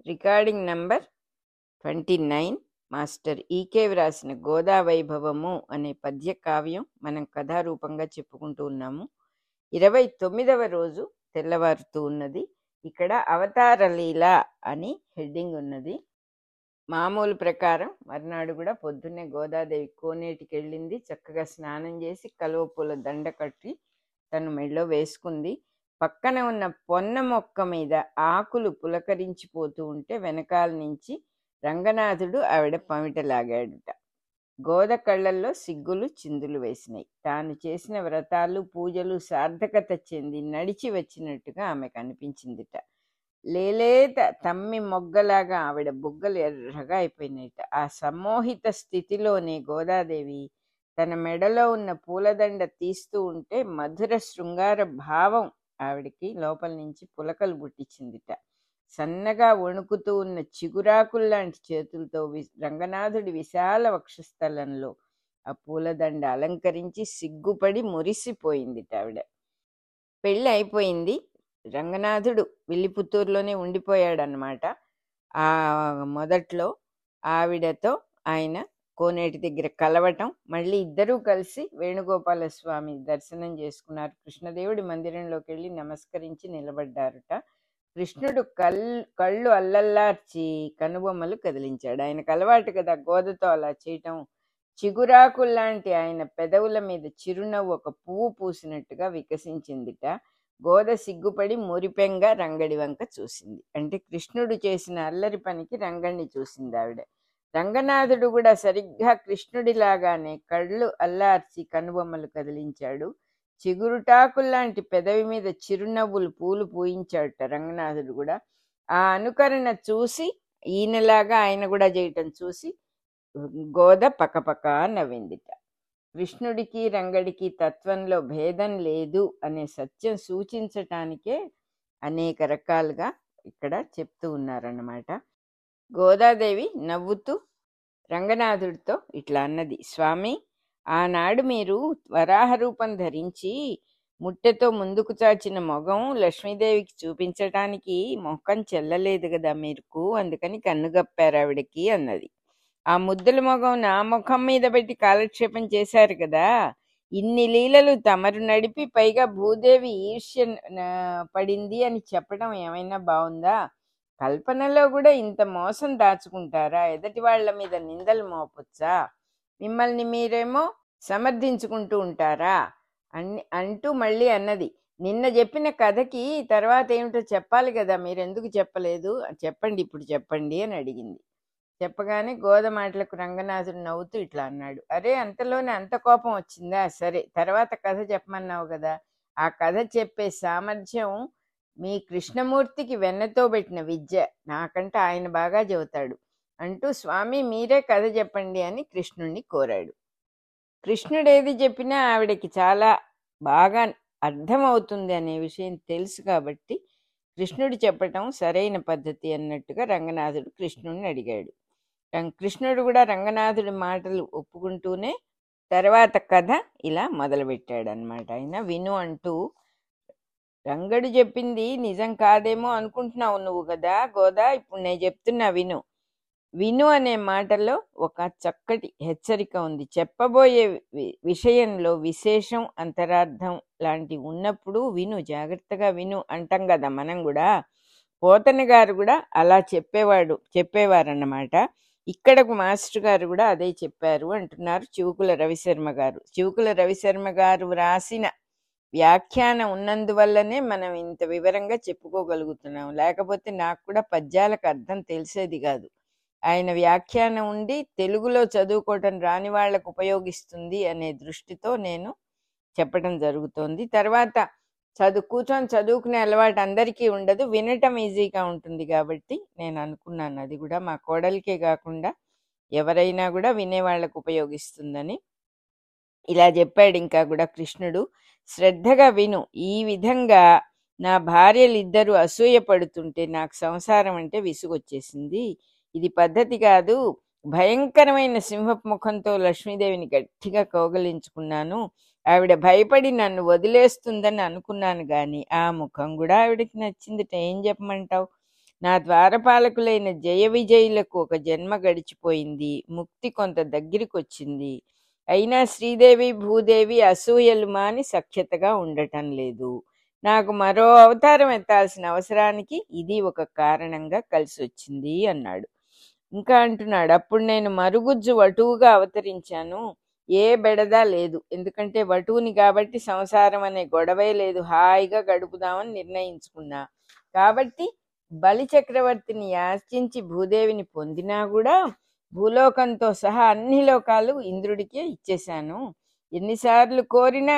recording number twenty nine master E వ్రాసిన గోదా వైభవము అనే పద్య కావ్యం మనం కథారూపంగా చెప్పుకుంటూ ఉన్నాము ఇరవై తొమ్మిదవ రోజు తెల్లవారుతూ ఉన్నది ఇక్కడ అవతార లీల అని హెడ్డింగ్ ఉన్నది మామూలు ప్రకారం మర్నాడు కూడా పొద్దున్నే గోదాదేవి కోనేటికి వెళ్ళింది చక్కగా స్నానం చేసి కలువ పూల దండ కట్టి తను మెడలో వేసుకుంది పక్కన ఉన్న పొన్న మొక్క మీద ఆకులు పులకరించిపోతూ ఉంటే వెనకాల నుంచి రంగనాథుడు ఆవిడ పమిట లాగాడుట గోద కళ్ళల్లో సిగ్గులు చిందులు వేసినాయి తాను చేసిన వ్రతాలు పూజలు సార్థకత చెంది నడిచి వచ్చినట్టుగా ఆమెకు అనిపించిందిట లేలేత తమ్మి మొగ్గలాగా ఆవిడ బుగ్గలు ఎర్రగా అయిపోయినాయిట ఆ సమ్మోహిత స్థితిలోనే గోదాదేవి తన మెడలో ఉన్న పూలదండ తీస్తూ ఉంటే మధుర శృంగార భావం ఆవిడికి లోపల నుంచి పులకలు పుట్టించిందిట సన్నగా వణుకుతూ ఉన్న చిగురాకుల్లాంటి చేతులతో వి రంగనాథుడి విశాల వక్షస్థలంలో ఆ పూలదండ అలంకరించి సిగ్గుపడి మురిసిపోయిందిట ఆవిడ పెళ్ళి అయిపోయింది రంగనాథుడు విల్లిపుత్తూరులోనే ఉండిపోయాడనమాట ఆ మొదట్లో ఆవిడతో ఆయన కోనేటి దగ్గర కలవటం మళ్ళీ ఇద్దరూ కలిసి వేణుగోపాల స్వామి దర్శనం చేసుకున్నారు కృష్ణదేవుడి మందిరంలోకి వెళ్ళి నమస్కరించి నిలబడ్డారుట కృష్ణుడు కళ్ళు కళ్ళు అల్లల్లార్చి కనుబొమ్మలు కదిలించాడు ఆయనకు అలవాటు కదా గోదతో అలా చేయటం చిగురాకుల్లాంటి ఆయన పెదవుల మీద చిరునవ్వు ఒక పువ్వు పూసినట్టుగా వికసించిందిట గోద సిగ్గుపడి మురిపెంగా రంగడి వంక చూసింది అంటే కృష్ణుడు చేసిన అల్లరి పనికి రంగణ్ణి చూసింది ఆవిడ రంగనాథుడు కూడా సరిగ్గా కృష్ణుడిలాగానే కళ్ళు అల్లార్చి కనుబొమ్మలు కదిలించాడు చిగురుటాకుల్లాంటి పెదవి మీద చిరునవ్వులు పూలు పూయించాడట రంగనాథుడు కూడా ఆ అనుకరణ చూసి ఈయనలాగా ఆయన కూడా చేయటం చూసి గోద పకపక నవ్విందిట కృష్ణుడికి రంగడికి తత్వంలో భేదం లేదు అనే సత్యం సూచించటానికే అనేక రకాలుగా ఇక్కడ చెప్తూ ఉన్నారన్నమాట గోదాదేవి నవ్వుతూ రంగనాథుడితో ఇట్లా అన్నది స్వామి ఆనాడు మీరు వరాహ రూపం ధరించి ముట్టెతో ముందుకు చాచిన మొగం లక్ష్మీదేవికి చూపించటానికి మొఖం చెల్లలేదు కదా మీకు అందుకని కన్నుగప్పారు ఆవిడకి అన్నది ఆ ముద్దుల మొగం నా ముఖం మీద పెట్టి కాలక్షేపం చేశారు కదా ఇన్ని లీలలు తమరు నడిపి పైగా భూదేవి ఈర్ష్య పడింది అని చెప్పడం ఏమైనా బాగుందా కల్పనలో కూడా ఇంత మోసం దాచుకుంటారా ఎదటి వాళ్ళ మీద నిందలు మోపొచ్చా మిమ్మల్ని మీరేమో సమర్థించుకుంటూ ఉంటారా అన్ని అంటూ మళ్ళీ అన్నది నిన్న చెప్పిన కథకి తర్వాత ఏమిటో చెప్పాలి కదా మీరు ఎందుకు చెప్పలేదు చెప్పండి ఇప్పుడు చెప్పండి అని అడిగింది చెప్పగానే గోద మాటలకు రంగనాథుడు నవ్వుతూ ఇట్లా అన్నాడు అరే అంతలోనే అంత కోపం వచ్చిందా సరే తర్వాత కథ చెప్పమన్నావు కదా ఆ కథ చెప్పే సామర్థ్యం మీ కృష్ణమూర్తికి వెన్నతో పెట్టిన విద్య నాకంటే ఆయన బాగా చెబుతాడు అంటూ స్వామి మీరే కథ చెప్పండి అని కృష్ణుణ్ణి కోరాడు కృష్ణుడు ఏది చెప్పినా ఆవిడకి చాలా బాగా అర్థమవుతుంది అనే విషయం తెలుసు కాబట్టి కృష్ణుడు చెప్పటం సరైన పద్ధతి అన్నట్టుగా రంగనాథుడు కృష్ణుడిని అడిగాడు కృష్ణుడు కూడా రంగనాథుడి మాటలు ఒప్పుకుంటూనే తర్వాత కథ ఇలా మొదలుపెట్టాడు అనమాట ఆయన విను అంటూ రంగడు చెప్పింది నిజం కాదేమో అనుకుంటున్నావు నువ్వు కదా గోదా ఇప్పుడు నేను చెప్తున్నా విను విను అనే మాటలో ఒక చక్కటి హెచ్చరిక ఉంది చెప్పబోయే విషయంలో విశేషం అంతరార్థం లాంటి ఉన్నప్పుడు విను జాగ్రత్తగా విను అంటాం కదా మనం కూడా పోతన గారు కూడా అలా చెప్పేవాడు చెప్పేవారన్నమాట ఇక్కడకు మాస్టర్ గారు కూడా అదే చెప్పారు అంటున్నారు చివుకుల రవిశర్మ గారు చివుకుల రవిశర్మ గారు వ్రాసిన వ్యాఖ్యానం ఉన్నందువల్లనే మనం ఇంత వివరంగా చెప్పుకోగలుగుతున్నాం లేకపోతే నాకు కూడా పద్యాలకు అర్థం తెలిసేది కాదు ఆయన వ్యాఖ్యానం ఉండి తెలుగులో చదువుకోవటం రాని వాళ్ళకు ఉపయోగిస్తుంది అనే దృష్టితో నేను చెప్పడం జరుగుతోంది తర్వాత చదువు కూర్చొని చదువుకునే అలవాటు అందరికీ ఉండదు వినటం ఈజీగా ఉంటుంది కాబట్టి నేను అనుకున్నాను అది కూడా మా కోడలికే కాకుండా ఎవరైనా కూడా వినేవాళ్ళకు ఉపయోగిస్తుందని ఇలా చెప్పాడు ఇంకా కూడా కృష్ణుడు శ్రద్ధగా విను ఈ విధంగా నా భార్యలు ఇద్దరు అసూయ పడుతుంటే నాకు సంసారం అంటే విసుగొచ్చేసింది ఇది పద్ధతి కాదు భయంకరమైన సింహపు ముఖంతో లక్ష్మీదేవిని గట్టిగా కౌగలించుకున్నాను ఆవిడ భయపడి నన్ను వదిలేస్తుందని అనుకున్నాను గాని ఆ ముఖం కూడా ఆవిడకి నచ్చిందిట ఏం చెప్పమంటావు నా ద్వారపాలకులైన జయ విజయులకు ఒక జన్మ గడిచిపోయింది ముక్తి కొంత దగ్గరికొచ్చింది అయినా శ్రీదేవి భూదేవి అసూయలు మాని సఖ్యతగా ఉండటం లేదు నాకు మరో అవతారం ఎత్తాల్సిన అవసరానికి ఇది ఒక కారణంగా కలిసి వచ్చింది అన్నాడు ఇంకా అంటున్నాడు అప్పుడు నేను మరుగుజ్జు వటువుగా అవతరించాను ఏ బెడద లేదు ఎందుకంటే వటువుని కాబట్టి సంసారం అనే గొడవే లేదు హాయిగా గడుపుదామని నిర్ణయించుకున్నా కాబట్టి బలి చక్రవర్తిని యాచించి భూదేవిని పొందినా కూడా భూలోకంతో సహా అన్ని లోకాలు ఇంద్రుడికే ఇచ్చేశాను ఎన్నిసార్లు కోరినా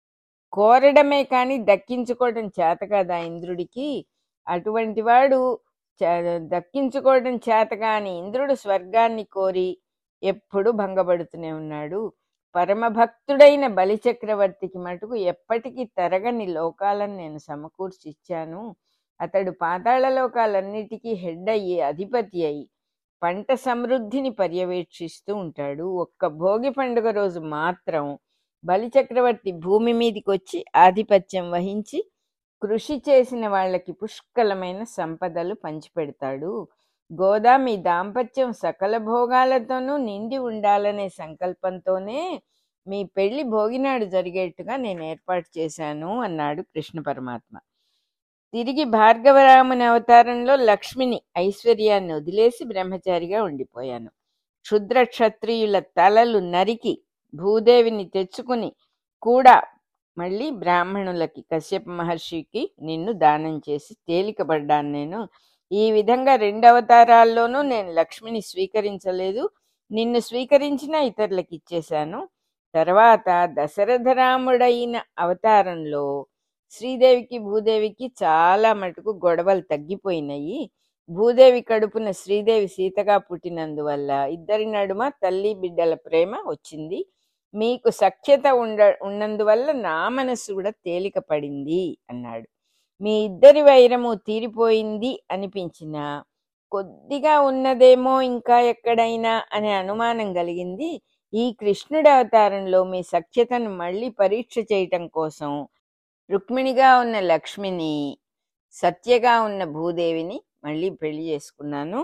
కోరడమే కానీ దక్కించుకోవడం చేత కదా ఇంద్రుడికి అటువంటి వాడు చ- దక్కించుకోవడం చేత కాని ఇంద్రుడు స్వర్గాన్ని కోరి ఎప్పుడు భంగపడుతూనే ఉన్నాడు పరమభక్తుడైన బలిచక్రవర్తికి మటుకు ఎప్పటికీ తరగని లోకాలను నేను సమకూర్చి ఇచ్చాను అతడు పాతాళ లోకాలన్నిటికీ హెడ్ అయ్యి అధిపతి అయి పంట సమృద్ధిని పర్యవేక్షిస్తూ ఉంటాడు ఒక్క భోగి పండుగ రోజు మాత్రం బలిచక్రవర్తి భూమి మీదికి వచ్చి ఆధిపత్యం వహించి కృషి చేసిన వాళ్ళకి పుష్కలమైన సంపదలు పంచిపెడతాడు గోదా మీ దాంపత్యం సకల భోగాలతోనూ నిండి ఉండాలనే సంకల్పంతోనే మీ పెళ్లి భోగినాడు జరిగేట్టుగా నేను ఏర్పాటు చేశాను అన్నాడు కృష్ణ పరమాత్మ తిరిగి భార్గవరాముని అవతారంలో లక్ష్మిని ఐశ్వర్యాన్ని వదిలేసి బ్రహ్మచారిగా ఉండిపోయాను క్షుద్ర క్షత్రియుల తలలు నరికి భూదేవిని తెచ్చుకుని కూడా మళ్ళీ బ్రాహ్మణులకి కశ్యప మహర్షికి నిన్ను దానం చేసి తేలికపడ్డాను నేను ఈ విధంగా రెండు అవతారాల్లోనూ నేను లక్ష్మిని స్వీకరించలేదు నిన్ను స్వీకరించిన ఇతరులకు ఇచ్చేశాను తర్వాత దశరథరాముడైన అవతారంలో శ్రీదేవికి భూదేవికి చాలా మటుకు గొడవలు తగ్గిపోయినాయి భూదేవి కడుపున శ్రీదేవి సీతగా పుట్టినందువల్ల ఇద్దరి నడుమ తల్లి బిడ్డల ప్రేమ వచ్చింది మీకు సఖ్యత ఉండ ఉన్నందువల్ల నా మనసు కూడా తేలిక పడింది అన్నాడు మీ ఇద్దరి వైరము తీరిపోయింది అనిపించిన కొద్దిగా ఉన్నదేమో ఇంకా ఎక్కడైనా అనే అనుమానం కలిగింది ఈ కృష్ణుడి అవతారంలో మీ సఖ్యతను మళ్ళీ పరీక్ష చేయటం కోసం రుక్మిణిగా ఉన్న లక్ష్మిని సత్యగా ఉన్న భూదేవిని మళ్ళీ పెళ్లి చేసుకున్నాను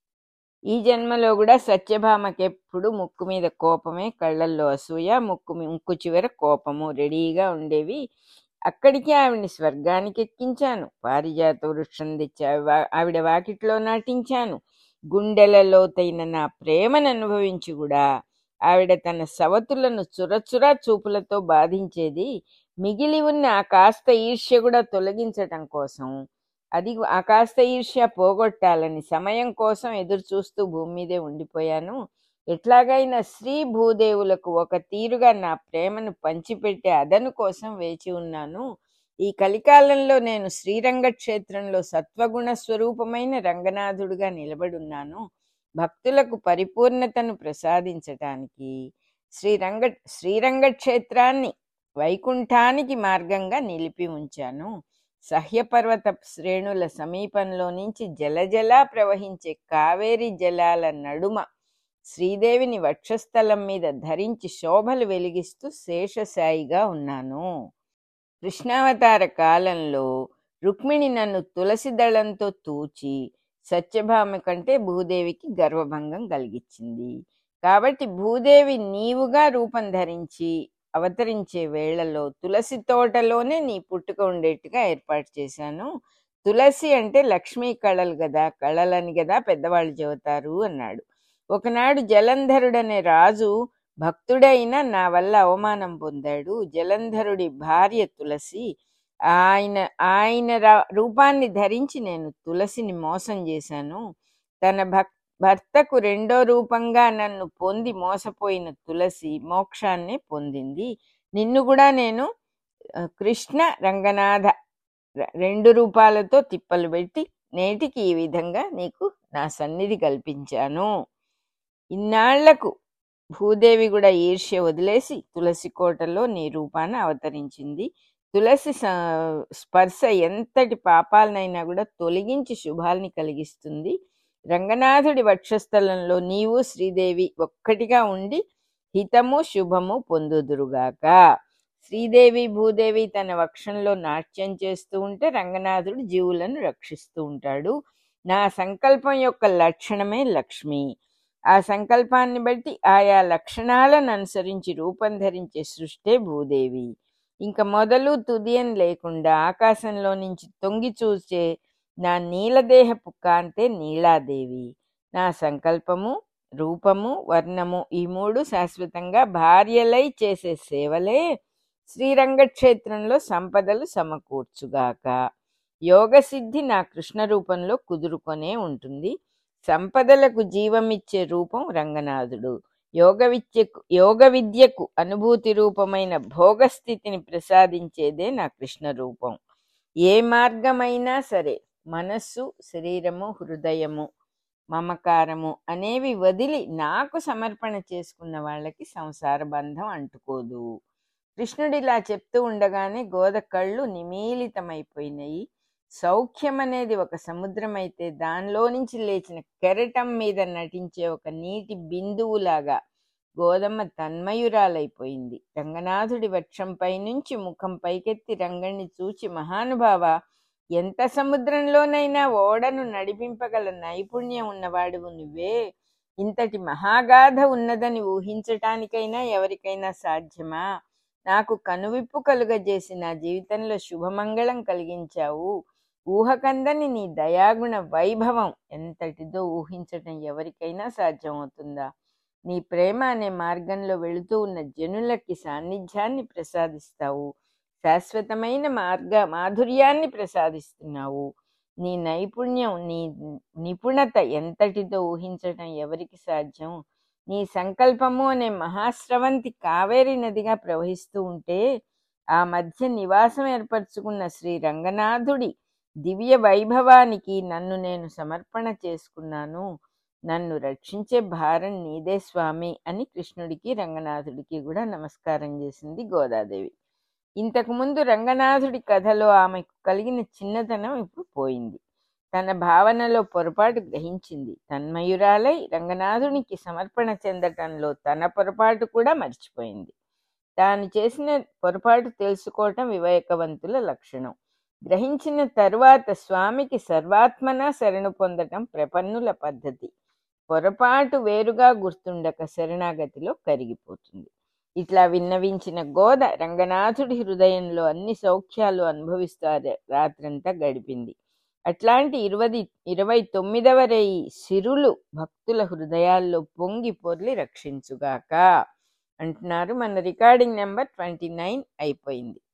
ఈ జన్మలో కూడా సత్యభామకి ఎప్పుడు ముక్కు మీద కోపమే కళ్ళల్లో అసూయ ముక్కు మీ- ముక్కు చివర కోపము రెడీగా ఉండేవి అక్కడికి ఆవిడ్ని స్వర్గానికి ఎక్కించాను పారిజాత వృక్షం తెచ్చి ఆవి వా- ఆవిడ వాకిట్లో నాటించాను గుండెల లోతైన నా ప్రేమను అనుభవించి కూడా ఆవిడ తన సవతులను చురచురా చూపులతో బాధించేది మిగిలి ఉన్న ఆ కాస్త ఈర్ష్య కూడా తొలగించటం కోసం అది ఆ కాస్త ఈర్ష్య పోగొట్టాలని సమయం కోసం ఎదురు చూస్తూ భూమి మీదే ఉండిపోయాను ఎట్లాగైనా స్త్రీ భూదేవులకు ఒక తీరుగా నా ప్రేమను పంచిపెట్టే అదను కోసం వేచి ఉన్నాను ఈ కలికాలంలో నేను శ్రీరంగ క్షేత్రంలో సత్వగుణ స్వరూపమైన రంగనాథుడుగా నిలబడున్నాను భక్తులకు పరిపూర్ణతను ప్రసాదించటానికి శ్రీరంగ శ్రీరంగ క్షేత్రాన్ని వైకుంఠానికి మార్గంగా నిలిపి ఉంచాను సహ్యపర్వత శ్రేణుల సమీపంలో నుంచి జలజలా ప్రవహించే కావేరి జలాల నడుమ శ్రీదేవిని వక్షస్థలం మీద ధరించి శోభలు వెలిగిస్తూ శేషసాయిగా ఉన్నాను కృష్ణావతార కాలంలో రుక్మిణి నన్ను తులసి దళంతో తూచి సత్యభామ కంటే భూదేవికి గర్వభంగం కలిగించింది కాబట్టి భూదేవి నీవుగా రూపం ధరించి అవతరించే వేళలో తులసి తోటలోనే నీ పుట్టుక ఉండేట్టుగా ఏర్పాటు చేశాను తులసి అంటే లక్ష్మీ కళలు కదా కళలని కదా పెద్దవాళ్ళు చెబుతారు అన్నాడు ఒకనాడు జలంధరుడనే రాజు భక్తుడైన నా వల్ల అవమానం పొందాడు జలంధరుడి భార్య తులసి ఆయన ఆయన రా- రూపాన్ని ధరించి నేను తులసిని మోసం చేశాను తన భక్ భర్తకు రెండో రూపంగా నన్ను పొంది మోసపోయిన తులసి మోక్షాన్ని పొందింది నిన్ను కూడా నేను ఆ, కృష్ణ రంగనాథ ర- రెండు రూపాలతో తిప్పలు పెట్టి నేటికి ఈ విధంగా నీకు నా సన్నిధి కల్పించాను ఇన్నాళ్లకు భూదేవి కూడా ఈర్ష్య వదిలేసి తులసి కోటలో నీ రూపాన అవతరించింది తులసి స- స్పర్శ ఎంతటి పాపాలనైనా కూడా తొలగించి శుభాల్ని కలిగిస్తుంది రంగనాథుడి వక్షస్థలంలో నీవు శ్రీదేవి ఒక్కటిగా ఉండి హితము శుభము పొందుదురుగాక శ్రీదేవి భూదేవి తన వక్షంలో నాట్యం చేస్తూ ఉంటే రంగనాథుడు జీవులను రక్షిస్తూ ఉంటాడు నా సంకల్పం యొక్క లక్షణమే లక్ష్మి ఆ సంకల్పాన్ని బట్టి ఆయా లక్షణాలను అనుసరించి రూపం ధరించే సృష్టే భూదేవి ఇంకా మొదలు తుదియం లేకుండా ఆకాశంలో నుంచి తొంగి చూసే నా నీలదేహపు కాంతే నీలాదేవి నా సంకల్పము రూపము వర్ణము ఈ మూడు శాశ్వతంగా భార్యలై చేసే సేవలే శ్రీరంగక్షేత్రంలో సంపదలు సమకూర్చుగాక యోగ సిద్ధి నా కృష్ణ రూపంలో కుదురుకొనే ఉంటుంది సంపదలకు జీవమిచ్చే రూపం రంగనాథుడు యోగ విద్యకు యోగ విద్యకు అనుభూతి రూపమైన భోగస్థితిని ప్రసాదించేదే నా కృష్ణ రూపం ఏ మార్గమైనా సరే మనస్సు శరీరము హృదయము మమకారము అనేవి వదిలి నాకు సమర్పణ చేసుకున్న వాళ్ళకి సంసార బంధం అంటుకోదు కృష్ణుడు ఇలా చెప్తూ ఉండగానే గోద కళ్ళు నిమీలితమైపోయినాయి సౌఖ్యం అనేది ఒక సముద్రం అయితే దానిలో నుంచి లేచిన కెరటం మీద నటించే ఒక నీటి బిందువులాగా గోదమ్మ తన్మయురాలైపోయింది రంగనాథుడి వక్షంపై నుంచి ముఖం పైకెత్తి రంగణ్ణి చూచి మహానుభావ ఎంత సముద్రంలోనైనా ఓడను నడిపింపగల నైపుణ్యం ఉన్నవాడువు నువ్వే ఇంతటి మహాగాథ ఉన్నదని ఊహించటానికైనా ఎవరికైనా సాధ్యమా నాకు కనువిప్పు కలుగజేసి నా జీవితంలో శుభమంగళం కలిగించావు ఊహకందని నీ దయాగుణ వైభవం ఎంతటిదో ఊహించటం ఎవరికైనా సాధ్యమవుతుందా నీ ప్రేమ అనే మార్గంలో వెళుతూ ఉన్న జనులకి సాన్నిధ్యాన్ని ప్రసాదిస్తావు శాశ్వతమైన మార్గ మాధుర్యాన్ని ప్రసాదిస్తున్నావు నీ నైపుణ్యం నీ నిపుణత ఎంతటితో ఊహించటం ఎవరికి సాధ్యం నీ సంకల్పము అనే మహాస్రవంతి కావేరి నదిగా ప్రవహిస్తూ ఉంటే ఆ మధ్య నివాసం ఏర్పరచుకున్న శ్రీ రంగనాథుడి దివ్య వైభవానికి నన్ను నేను సమర్పణ చేసుకున్నాను నన్ను రక్షించే భారం నీదే స్వామి అని కృష్ణుడికి రంగనాథుడికి కూడా నమస్కారం చేసింది గోదాదేవి ఇంతకుముందు రంగనాథుడి కథలో ఆమెకు కలిగిన చిన్నతనం ఇప్పుడు పోయింది తన భావనలో పొరపాటు గ్రహించింది తన్మయురాలై రంగనాథునికి సమర్పణ చెందటంలో తన పొరపాటు కూడా మర్చిపోయింది తాను చేసిన పొరపాటు తెలుసుకోవటం వివేకవంతుల లక్షణం గ్రహించిన తరువాత స్వామికి సర్వాత్మన శరణు పొందటం ప్రపన్నుల పద్ధతి పొరపాటు వేరుగా గుర్తుండక శరణాగతిలో కరిగిపోతుంది ఇట్లా విన్నవించిన గోద రంగనాథుడి హృదయంలో అన్ని సౌఖ్యాలు అనుభవిస్తూ ఆ రాత్రంతా గడిపింది అట్లాంటి ఇరవై ఇరవై తొమ్మిదవ రేయి సిరులు భక్తుల హృదయాల్లో పొంగి పొర్లి రక్షించుగాక అంటున్నారు మన రికార్డింగ్ నెంబర్ ట్వంటీ నైన్ అయిపోయింది